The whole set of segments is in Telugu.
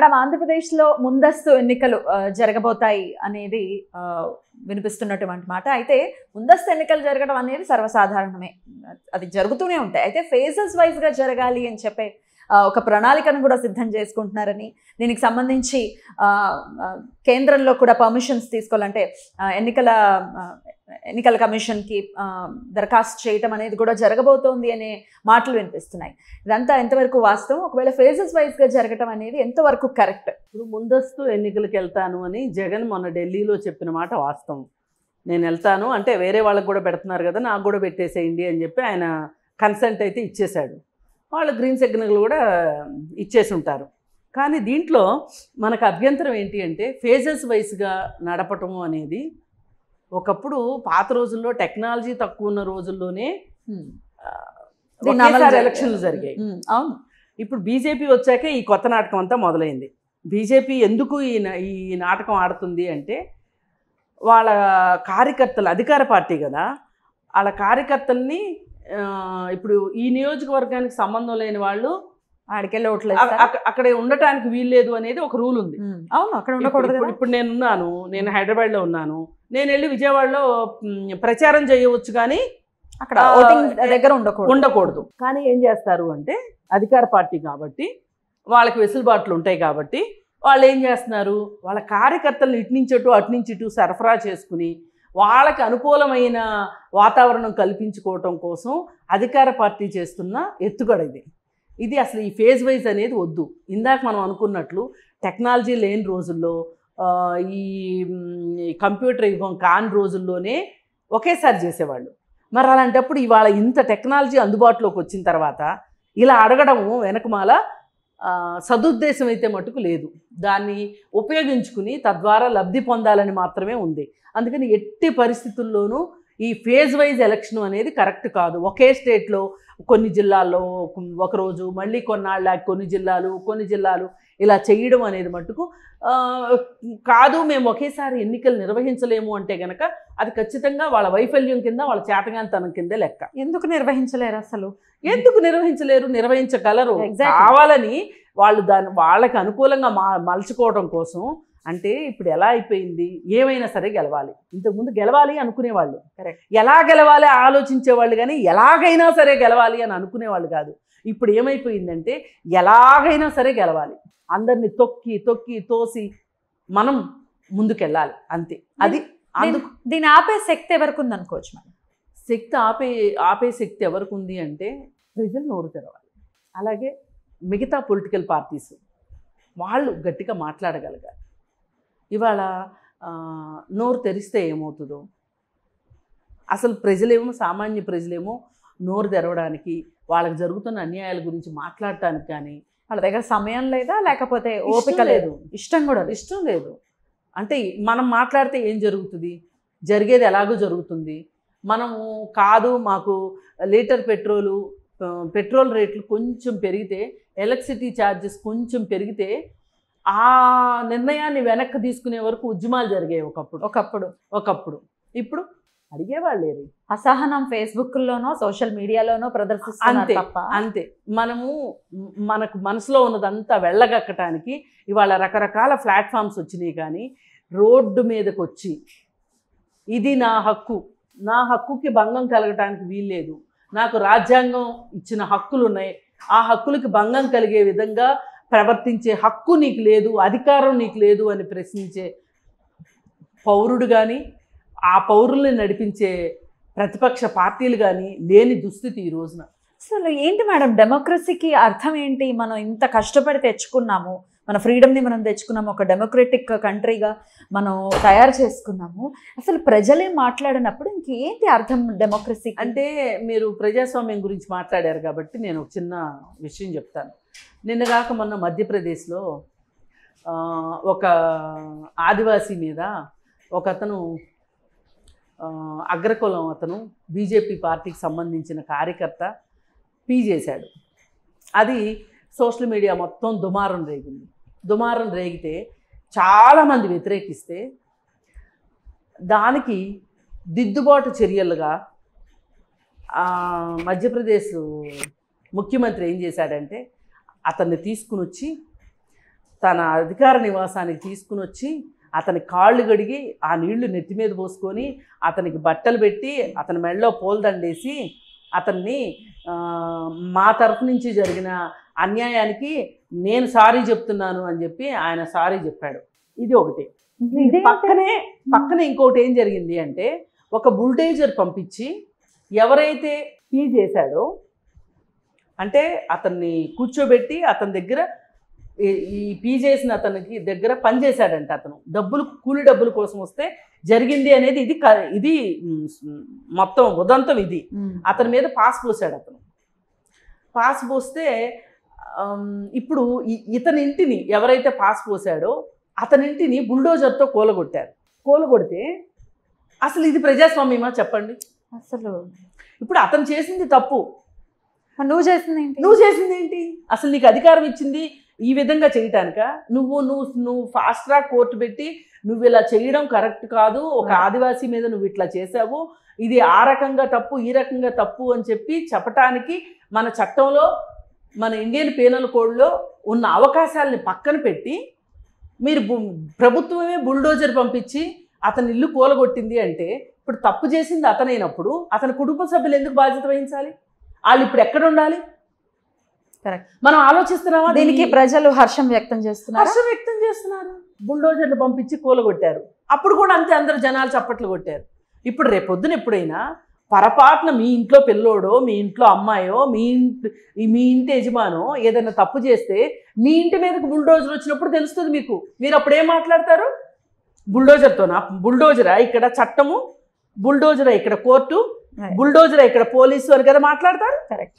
మేడం ఆంధ్రప్రదేశ్లో ముందస్తు ఎన్నికలు ఆ, జరగబోతాయి అనేది ఆ, వినిపిస్తున్నటువంటి మాట అయితే ముందస్తు ఎన్నికలు జరగడం అనేది సర్వసాధారణమే అది జరుగుతూనే ఉంటాయి అయితే ఫేజెస్ వైజ్గా జరగాలి అని చెప్పే ఆ, ఒక ప్రణాళికను కూడా సిద్ధం చేసుకుంటున్నారని దీనికి సంబంధించి ఆ, ఆ, కేంద్రంలో కూడా పర్మిషన్స్ తీసుకోవాలంటే ఆ, ఎన్నికల ఆ, ఎన్నికల కమిషన్కి ఆ, దరఖాస్తు చేయటం అనేది కూడా జరగబోతోంది అనే మాటలు వినిపిస్తున్నాయి ఇదంతా ఎంతవరకు వాస్తవం ఒకవేళ ఫేజెస్ వైజ్గా జరగటం అనేది ఎంతవరకు కరెక్ట్ ఇప్పుడు ముందస్తు ఎన్నికలకు వెళ్తాను అని జగన్ మొన్న ఢిల్లీలో చెప్పిన మాట వాస్తవం నేను వెళ్తాను అంటే వేరే వాళ్ళకి కూడా పెడుతున్నారు కదా నాకు కూడా పెట్టేసేయండి అని చెప్పి ఆయన కన్సెంట్ అయితే ఇచ్చేశాడు వాళ్ళు గ్రీన్ సిగ్నల్ కూడా ఇచ్చేసి ఉంటారు కానీ దీంట్లో మనకు అభ్యంతరం ఏంటి అంటే ఫేజెస్ వైస్గా నడపటము అనేది ఒకప్పుడు పాత రోజుల్లో టెక్నాలజీ తక్కువ ఉన్న రోజుల్లోనే ఆ, దీన్ని అమలు ఒకేసారి జరగ- ఎలక్షన్లు జరిగాయి ఉమ్, అవును ఇప్పుడు బీజేపీ వచ్చాకే ఈ కొత్త నాటకం అంతా మొదలైంది బీజేపీ ఎందుకు ఈ నా- ఈ నాటకం ఆడుతుంది అంటే వాళ్ళ కార్యకర్తలు అధికార పార్టీ కదా వాళ్ళ కార్యకర్తల్ని ఆ, ఇప్పుడు ఈ నియోజకవర్గానికి సంబంధం లేని వాళ్ళు ఆడికెళ్ళి ఓట్లు అ- వేస్తారా? అక్క- అక్కడే ఉండటానికి వీల్లేదు అనేది ఒక రూల్ ఉంది ఉమ్, అవును అక్కడ ఇప్పుడు ఉండకూడదు ఇప్పుడు- కదా ఇప్పుడు నేను ఉన్నాను నేను హైదరాబాద్లో ఉన్నాను నేను వెళ్ళి విజయవాడలో మ్, ప్రచారం చేయవచ్చు కానీ అక్కడ ఆ, ఓటింగ్ దగ్గర ఉండకూడదు ఉండకూడదు కానీ ఏం చేస్తారు అంటే అధికార పార్టీ కాబట్టి వాళ్ళకి వెసులుబాట్లు ఉంటాయి కాబట్టి వాళ్ళు ఏం చేస్తున్నారు వాళ్ళ కార్యకర్తలను ఇటు నుంచి అటు అటు నుంచి ఇటు సరఫరా చేసుకుని వాళ్ళకి అనుకూలమైన వాతావరణం కల్పించుకోవటం కోసం అధికార పార్టీ చేస్తున్న ఎత్తుగడ ఇది ఇది అసలు ఈ ఫేజ్ వైజ్ అనేది వద్దు ఇందాక మనం అనుకున్నట్లు టెక్నాలజీ లేని రోజుల్లో ఆ, ఈ మ్, ఈ కంప్యూటర్ యుగం కాని రోజుల్లోనే ఒకేసారి చేసేవాళ్ళు మరి అలాంటప్పుడు ఇవాళ ఇంత టెక్నాలజీ అందుబాటులోకి వచ్చిన తర్వాత ఇలా అడగడము వెనకమాల ఆ, సదుద్దేశం అయితే మటుకు లేదు దాన్ని ఉపయోగించుకుని తద్వారా లబ్ధి పొందాలని మాత్రమే ఉంది అందుకని ఎట్టి పరిస్థితుల్లోనూ ఈ ఫేజ్ వైజ్ ఎలక్షన్ అనేది కరెక్ట్ కాదు ఒకే స్టేట్లో కొన్ని జిల్లాల్లో ఒకరోజు మళ్ళీ కొన్నాళ్ళ కొన్ని జిల్లాలు కొన్ని జిల్లాలు ఇలా చేయడం అనేది మటుకు ఆ, కాదు మేము ఒకేసారి ఎన్నికలు నిర్వహించలేము అంటే గనక అది ఖచ్చితంగా వాళ్ళ వైఫల్యం కింద వాళ్ళ చేతగాంతనం కిందే లెక్క ఎందుకు నిర్వహించలేరు అసలు ఎందుకు నిర్వహించలేరు నిర్వహించగలరు Exactly. కావాలని వాళ్ళు దాని వాళ్ళకి అనుకూలంగా మా మలుచుకోవడం కోసం అంటే ఇప్పుడు ఎలా అయిపోయింది ఏమైనా సరే గెలవాలి ఇంతకుముందు గెలవాలి అనుకునేవాళ్ళు Correct. ఎలా గెలవాలి ఆలోచించేవాళ్ళు కానీ ఎలాగైనా సరే గెలవాలి అని అనుకునేవాళ్ళు కాదు ఇప్పుడు ఏమైపోయిందంటే ఎలాగైనా సరే గెలవాలి అందరిని తొక్కి తొక్కి తోసి మనం ముందుకెళ్ళాలి అంతే అది అందుకు దీని- దీని ఆపే శక్తి ఎవరికి ఉంది అనుకోవచ్చు మనం శక్తి ఆపే ఆపే శక్తి ఎవరికి ఉంది అంటే ప్రజలు నోరు తెరవాలి అలాగే మిగతా పొలిటికల్ పార్టీస్ వాళ్ళు గట్టిగా మాట్లాడగలగాలి ఇవాళ ఆ, నోరు తెరిస్తే ఏమవుతుందో అసలు ప్రజలేమో సామాన్య ప్రజలేమో నోరు తెరవడానికి వాళ్ళకి జరుగుతున్న అన్యాయాల గురించి మాట్లాడటానికి కానీ వాళ్ళ దగ్గర సమయం లేదా లేకపోతే ఇష్టం ఓపిక లేదు లేదు ఇష్టం కూడా లేదు ఇష్టం లేదు అంటే మనం మాట్లాడితే ఏం జరుగుతుంది జరిగేది ఎలాగో జరుగుతుంది మనము కాదు మాకు లీటర్ పెట్రోలు ఆ, పెట్రోల్ రేట్లు కొంచెం పెరిగితే ఎలక్ట్రిసిటీ ఛార్జెస్ కొంచెం పెరిగితే ఆ నిర్ణయాన్ని వెనక్కి తీసుకునే వరకు ఉద్యమాలు జరిగాయి ఒకప్పుడు ఒకప్పుడు ఒకప్పుడు ఇప్పుడు అడిగేవాళ్ళు లేరు అసహనం ఫేస్బుక్ లోనో సోషల్ మీడియాలోనో ప్రదర్శిస్తున్నారు అంతే తప్ప అంతే మనము మ్, మనకు మనసులో ఉన్నదంతా వెళ్ళగక్కటానికి ఇవాళ రకరకాల ప్లాట్ఫామ్స్ వచ్చినాయి కానీ రోడ్డు మీదకి వచ్చి ఇది నా హక్కు నా హక్కుకి భంగం కలగటానికి వీల్లేదు నాకు రాజ్యాంగం ఇచ్చిన హక్కులు ఉన్నాయి ఆ హక్కులకి భంగం కలిగే విధంగా ప్రవర్తించే హక్కు నీకు లేదు అధికారం నీకు లేదు అని ప్రశ్నించే పౌరుడు కానీ ఆ పౌరుల్ని నడిపించే ప్రతిపక్ష పార్టీలు కానీ లేని దుస్థితి ఈ రోజున అసలు ఏంటి మేడం డెమోక్రసీకి అర్థం ఏంటి మనం ఇంత కష్టపడి తెచ్చుకున్నాము మన ఫ్రీడమ్ని మనం తెచ్చుకున్నాము ఒక డెమోక్రటిక్ కంట్రీగా మనం తయారు చేసుకున్నాము అసలు ప్రజలే మాట్లాడినప్పుడు ఇంకేంటి అర్థం డెమోక్రసీ అంటే మీరు ప్రజాస్వామ్యం గురించి మాట్లాడారు కాబట్టి నేను ఒక చిన్న విషయం చెప్తాను నిన్నగాక మొన్న మధ్యప్రదేశ్లో ఆ, ఒక ఆదివాసీ మీద ఒక అతను ఆ, అగ్రకులం అతను బీజేపీ పార్టీకి సంబంధించిన కార్యకర్త పీ చేశాడు అది సోషల్ మీడియా మొత్తం దుమారం రేగింది దుమారం రేగితే చాలామంది వ్యతిరేకిస్తే దానికి దిద్దుబాటు చర్యలుగా ఆ, మధ్యప్రదేశ్ ముఖ్యమంత్రి ఏం చేశాడంటే అతన్ని తీసుకుని వచ్చి తన అధికార నివాసానికి తీసుకుని వచ్చి అతని కాళ్ళు గడిగి ఆ నీళ్లు నెత్తి మీద పోసుకొని అతనికి బట్టలు పెట్టి అతని మెడలో పూలదండేసి అతన్ని ఆ, మా తరఫు నుంచి జరిగిన అన్యాయానికి నేను సారీ చెప్తున్నాను అని చెప్పి ఆయన సారీ చెప్పాడు ఇది ఒకటి ఇదేంటి? పక్కనే పక్కనే ఇంకోటి ఏం జరిగింది అంటే ఒక బుల్డేజర్ పంపించి ఎవరైతే పీ చేశాడో అంటే అతన్ని కూర్చోబెట్టి అతని దగ్గర ఈ- ఈ పీ చేసిన అతనికి దగ్గర పని చేశాడంట అతను డబ్బులు కూలి డబ్బుల కోసం వస్తే జరిగింది అనేది ఇది క- ఇది మ్, మొత్తం ఉదంతం ఇది ఉమ్. అతని మీద పాస్ పోసాడు అతను పాస్ పోస్తే ఆమ్, ఇప్పుడు ఈ- ఇతని ఇంటిని ఎవరైతే పాస్ పోసాడో అతని ఇంటిని బుల్డోజర్తో కూలగొట్టారు కూలగొడితే అసలు ఇది ప్రజాస్వామ్యమా చెప్పండి అసలు ఇప్పుడు అతను చేసింది తప్పు మరి నువ్వు చేసింది ఏంటి నువ్వు చేసింది ఏంటి అసలు నీకు అధికారం ఇచ్చింది ఈ విధంగా చేయటానిక నువ్వు నువ్వు నువ్వు ఫాస్ట్ ట్రాక్ కోర్టు పెట్టి నువ్వు ఇలా చేయడం కరెక్ట్ కాదు ఒక Right. ఆదివాసీ మీద నువ్వు ఇట్లా చేసావు ఇది ఆ రకంగా తప్పు ఈ రకంగా తప్పు అని చెప్పి చెప్పటానికి మన చట్టంలో మన ఇండియన్ పీనల్ కోడ్లో ఉన్న అవకాశాలని పక్కన పెట్టి మీరు బు- ప్రభుత్వమే బుల్డోజర్ పంపించి అతని ఇల్లు కూలగొట్టింది అంటే ఇప్పుడు తప్పు చేసింది అతనైనప్పుడు అతని కుటుంబ సభ్యులు ఎందుకు బాధ్యత వహించాలి వాళ్ళు ఇప్పుడు ఎక్కడ ఉండాలి Correct. మనం ఆలోచిస్తున్నామా దీనికి ప్రజలు హర్షం వ్యక్తం చేస్తున్నారు హర్షం వ్యక్తం చేస్తున్నారు బుల్డోజర్లు పంపించి కూలగొట్టారు అప్పుడు కూడా అంతే అందరు జనాలు చప్పట్లు కొట్టారు ఇప్పుడు రేపొద్దున ఎప్పుడైనా పొరపాటున మీ ఇంట్లో పిల్లోడో మీ ఇంట్లో అమ్మాయో మీ ఇంటి మీ ఇంటి యజమానో ఏదైనా తప్పు చేస్తే మీ ఇంటి మీదకి బుల్డోజర్ వచ్చినప్పుడు తెలుస్తుంది మీకు మీరు అప్పుడు ఏం మాట్లాడతారు బుల్డోజర్తోనా బుల్డోజరా ఇక్కడ చట్టము బుల్డోజరా ఇక్కడ కోర్టు Right. బుల్డోజరా ఇక్కడ పోలీసు అని కదా మాట్లాడతారు కరెక్ట్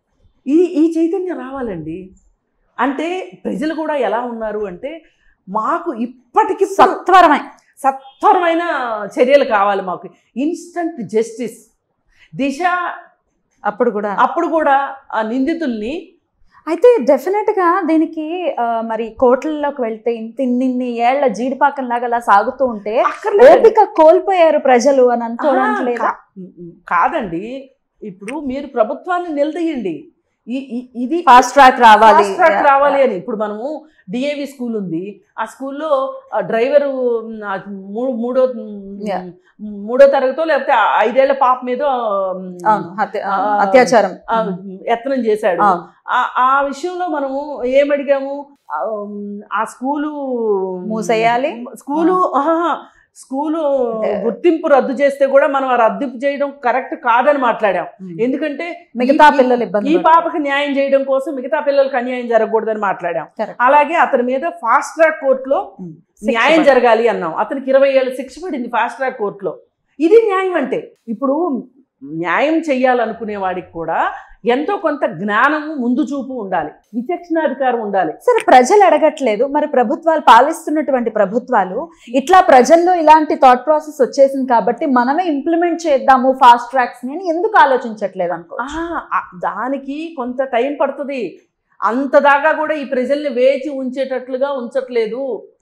ఈ ఈ చైతన్యం రావాలండి అంటే ప్రజలు కూడా ఎలా ఉన్నారు అంటే మాకు ఇప్పటికి సత్వరమై సత్వరమైన చర్యలు కావాలి మాకు ఇన్స్టంట్ జస్టిస్ దిశ అప్పుడు కూడా అప్పుడు కూడా ఆ నిందితుల్ని అయితే డెఫినెట్ గా దీనికి ఆ, మరి కోట్లలోకి వెళ్తే ఇంత ఇన్నిన్ని ఏళ్ల జీడిపాకం లాగా అలా సాగుతూ ఉంటే అక్కర్లేదు. ఓపిక కోల్పోయారు ప్రజలు అని అనుకోవడానికి ఆహా, లేదా కా- కాదండి ఇప్పుడు మీరు ప్రభుత్వాన్ని నిలదీయండి ఈ- ఈ- ఇది ఫాస్ట్ ట్రాక్ రావాలి ఫాస్ట్ ట్రాక్ రావాలి అని ఇప్పుడు మనము డిఏవి స్కూల్ ఉంది ఆ స్కూల్లో ఆ డ్రైవరు మ్, ఆ మూ- మూడో Yeah. మూడో తరగతో లేకపోతే ఆ ఐదేళ్ల పాప మీద మ్, అవును హత్య- ఆ, అత్యాచారం ఆ, యత్నం చేశాడు అవును. ఆ- ఆ విషయంలో మనము ఏమడిగాము ఆ, మ్, ఆ స్కూలు మూసేయాలి. స్కూలు ఆహాహా, స్కూలు అంటే- గుర్తింపు రద్దు చేస్తే కూడా మనం ఆ రద్దు చేయడం కరెక్ట్ కాదని మాట్లాడాం ఎందుకంటే మిగతా ఈ- పిల్లలు ఇబ్బంది ఈ పడతారు. పాపకి న్యాయం చేయడం కోసం మిగతా పిల్లలకు అన్యాయం జరగకూడదని మాట్లాడాం Correct. అలాగే అతని మీద ఫాస్ట్ ట్రాక్ కోర్టులో ఉమ్. శిక్ష న్యాయం పడాలి. జరగాలి అన్నాం అతనికి ఇరవై ఏళ్ళ శిక్ష పడింది ఫాస్ట్ ట్రాక్ కోర్టులో ఇది న్యాయం అంటే ఇప్పుడు న్యాయం చెయ్యాలనుకునే వాడికి కూడా ఎంతో కొంత జ్ఞానము ముందు చూపు ఉండాలి విచక్షణాధికారం ఉండాలి సరే ప్రజలు అడగట్లేదు మరి ప్రభుత్వాలు పాలిస్తున్నటువంటి ప్రభుత్వాలు ఇట్లా ప్రజల్లో ఇలాంటి థాట్ ప్రాసెస్ వచ్చేసింది కాబట్టి మనమే ఇంప్లిమెంట్ చేద్దాము ఫాస్ట్ ట్రాక్స్ అని ఎందుకు ఆలోచించట్లేదు అనుకో ఆ, ఆ, దానికి కొంత టైం పడుతుంది అంత దాకా కూడా ఈ ప్రజల్ని వేచి ఉంచేటట్లుగా ఉంచట్లేదు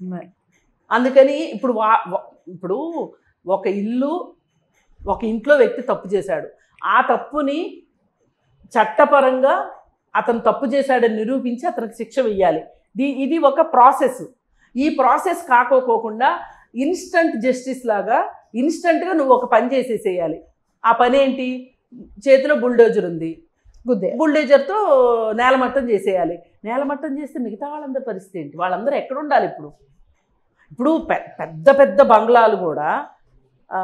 అందుకని ఇప్పుడు వా వా- ఇప్పుడు ఒక ఇల్లు ఒక ఇంట్లో వ్యక్తి తప్పు చేశాడు ఆ తప్పుని చట్టపరంగా అతను తప్పు చేశాడని నిరూపించి అతనికి శిక్ష వెయ్యాలి దీ ఇది ఒక ప్రాసెస్ ఈ ప్రాసెస్ కాకోకోకుండా ఇన్స్టంట్ జస్టిస్ లాగా ఇన్స్టంట్గా నువ్వు ఒక పని చేసేసేయాలి ఆ పని ఏంటి చేతిలో బుల్డోజర్ ఉంది గుద్దే బుల్డేజర్తో నేలమట్టం చేసేయాలి నేలమట్టం చేస్తే మిగతా వాళ్ళందరి పరిస్థితి ఏంటి వాళ్ళందరూ ఎక్కడ ఉండాలి ఇప్పుడు ఇప్పుడు పె- పెద్ద పెద్ద బంగ్లాలు కూడా ఆ,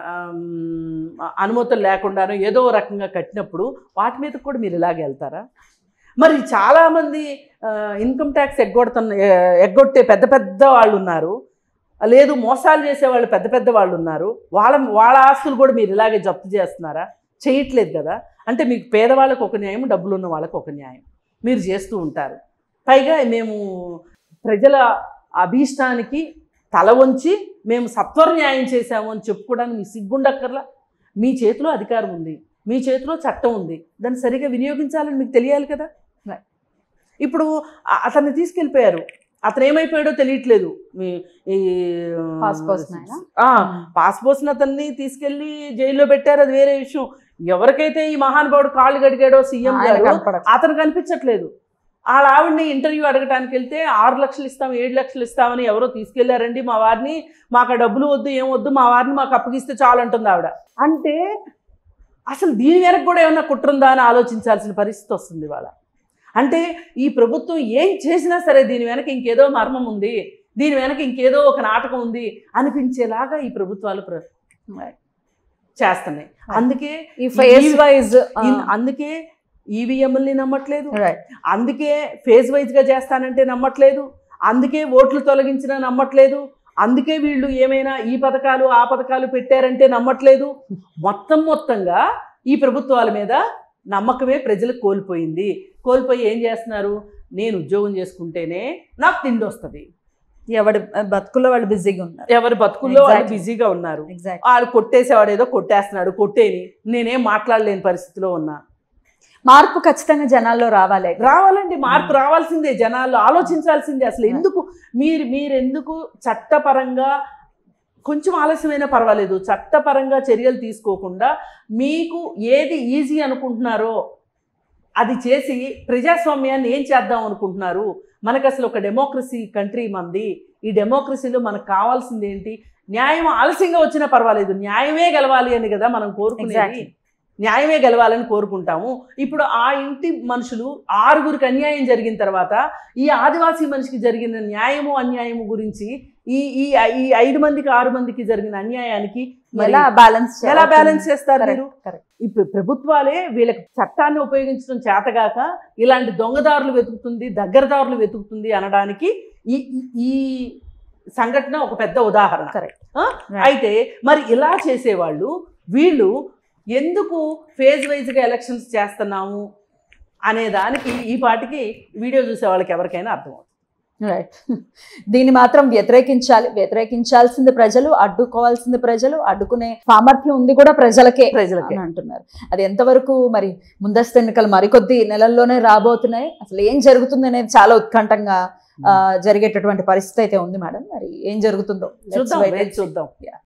ఆమ్, అనుమతులు లేకుండానో ఏదో రకంగా కట్టినప్పుడు వాటి మీద కూడా మీరు ఇలాగే వెళ్తారా మరి చాలామంది ఇన్కమ్ ట్యాక్స్ ఎగ్గొడుతున్న ఎ- ఎగ్గొట్టే పెద్ద పెద్ద వాళ్ళు ఉన్నారు లేదు మోసాలు చేసే వాళ్ళు పెద్ద పెద్ద వాళ్ళు ఉన్నారు వాళ్ళ వాళ్ళ ఆస్తులు కూడా మీరు ఇలాగే జప్తు చేస్తున్నారా చేయట్లేదు కదా అంటే మీకు పేదవాళ్ళకు ఒక న్యాయం డబ్బులు ఉన్న వాళ్ళకి ఒక న్యాయం మీరు చేస్తూ ఉంటారు పైగా మేము ప్రజల అభీష్టానికి తల వంచి మేము సత్వర న్యాయం చేశాము అని చెప్పుకోవడానికి మీ సిగ్గుండక్కర్లా మీ చేతిలో అధికారం ఉంది మీ చేతిలో చట్టం ఉంది దాన్ని సరిగా వినియోగించాలని మీకు తెలియాలి కదా Right. ఇప్పుడు అ- అతన్ని తీసుకెళ్ళిపోయారు అతను ఏమైపోయాడో తెలియట్లేదు మీ- ఈ Pass person ఆయన? ఆ, పాస్ పోసిన అతన్ని తీసుకెళ్లి జైల్లో పెట్టారు అది వేరే విషయం ఎవరికైతే ఈ మహానుభావుడు కాళ్ళు గడిగాడో సీఎం ఆయన గారు కనపడదు. అతను కనిపించట్లేదు వాళ్ళ ఆవిడని ఇంటర్వ్యూ అడగటానికి వెళ్తే ఆరు లక్షలు ఇస్తాం ఏడు లక్షలు ఇస్తామని ఎవరో తీసుకెళ్లారండి మా వారిని మాకు ఆ డబ్బులు వద్దు ఏం వద్దు మా వారిని మాకు అప్పగిస్తే చాలు అంటుంది ఆవిడ అంటే అసలు దీని వెనక కూడా ఏమన్నా కుట్రుందా అని ఆలోచించాల్సిన పరిస్థితి వస్తుంది ఇవాళ అంటే ఈ ప్రభుత్వం ఏం చేసినా సరే దీని వెనక ఇంకేదో మర్మం ఉంది దీని వెనక ఇంకేదో ఒక నాటకం ఉంది అనిపించేలాగా ఈ ప్రభుత్వాలు ప్ర- చేస్తున్నాయి అందుకే ఈ ఫేజ్ ఈ- వైజ్ ఇన్- అందుకే ఈవీఎంని నమ్మట్లేదు రైట్ అందుకే ఫేజ్ వైజ్గా చేస్తానంటే నమ్మట్లేదు అందుకే ఓట్లు తొలగించినా నమ్మట్లేదు అందుకే వీళ్ళు ఏమైనా ఈ పథకాలు ఆ పథకాలు పెట్టారంటే నమ్మట్లేదు మొత్తం మొత్తంగా ఈ ప్రభుత్వాల మీద నమ్మకమే ప్రజలకు కోల్పోయింది కోల్పోయి ఏం చేస్తున్నారు నేను ఉద్యోగం చేసుకుంటేనే నాకు తిండి వస్తుంది ఎవడి బతుకుల్లో వాళ్ళు బిజీగా ఉన్నారు ఎవరి బతుకుల్లో వాళ్ళు Exactly. బిజీగా ఉన్నారు ఎగ్జాక్ట్ వాళ్ళు కొట్టేసేవాడు ఏదో కొట్టేస్తున్నాడు కొట్టేని నేనేం మాట్లాడలేని పరిస్థితిలో ఉన్నా మార్పు ఖచ్చితంగా జనాల్లో రావాలి రావాలండి మార్పు రావాల్సిందే జనాలు ఆలోచించాల్సిందే అసలు ఎందుకు మీరు మీరు ఎందుకు చట్టపరంగా కొంచెం ఆలస్యమైనా పర్వాలేదు చట్టపరంగా చర్యలు తీసుకోకుండా మీకు ఏది ఈజీ అనుకుంటున్నారో అది చేసి ప్రజాస్వామ్యాన్ని ఏం చేద్దాం అనుకుంటున్నారు మనకు అసలు ఒక డెమోక్రసీ కంట్రీ మంది ఈ డెమోక్రసీలో మనకు కావాల్సింది ఏంటి న్యాయం ఆలస్యంగా వచ్చినా పర్వాలేదు న్యాయమే గెలవాలి అని కదా మనం కోరుకునేది Exactly. న్యాయమే గెలవాలని కోరుకుంటాము ఇప్పుడు ఆ ఇంటి మనుషులు ఆరుగురికి అన్యాయం జరిగిన తర్వాత ఈ ఆదివాసీ మనిషికి జరిగిన న్యాయము అన్యాయము గురించి ఈ ఈ ఈ ఐదు మందికి ఆరు మందికి జరిగిన అన్యాయానికి మరి ఎలా బ్యాలెన్స్ ఎలా బ్యాలెన్స్ చేస్తారు మీరు కరెక్ట్ ఇప్పుడు ప్రభుత్వాలే వీళ్ళకి చట్టాన్ని ఉపయోగించడం చేతగాక ఇలాంటి దొంగదారులు వెతుకుతుంది దగ్గరదారులు వెతుకుతుంది అనడానికి ఈ ఈ- ఈ సంఘటన ఒక పెద్ద ఉదాహరణ Correct. ఆ? Right. అయితే మరి ఇలా చేసేవాళ్ళు వీళ్ళు ఎందుకు ఫేజ్ వైజ్గా ఎలక్షన్స్ చేస్తున్నాము అనే దానికి ఈ పాటికి వీడియో చూసే వాళ్ళకి ఎవరికైనా అర్థమవుతుంది రైట్ దీన్ని మాత్రం వ్యతిరేకించాలి వ్యతిరేకించాల్సింది ప్రజలు అడ్డుకోవాల్సింది ప్రజలు అడ్డుకునే సామర్థ్యం ఉంది కూడా ప్రజలకే ప్రజలకే అని అంటున్నారు అది ఎంతవరకు మరి ముందస్తు ఎన్నికలు మరికొద్ది నెలల్లోనే రాబోతున్నాయి అసలు ఏం జరుగుతుంది అనేది చాలా ఉత్కంఠంగా ఆ, జరిగేటటువంటి పరిస్థితి అయితే ఉంది మేడం మరి ఏం జరుగుతుందో Let's చూద్దాం wait and వేచి చూద్దాం Yeah.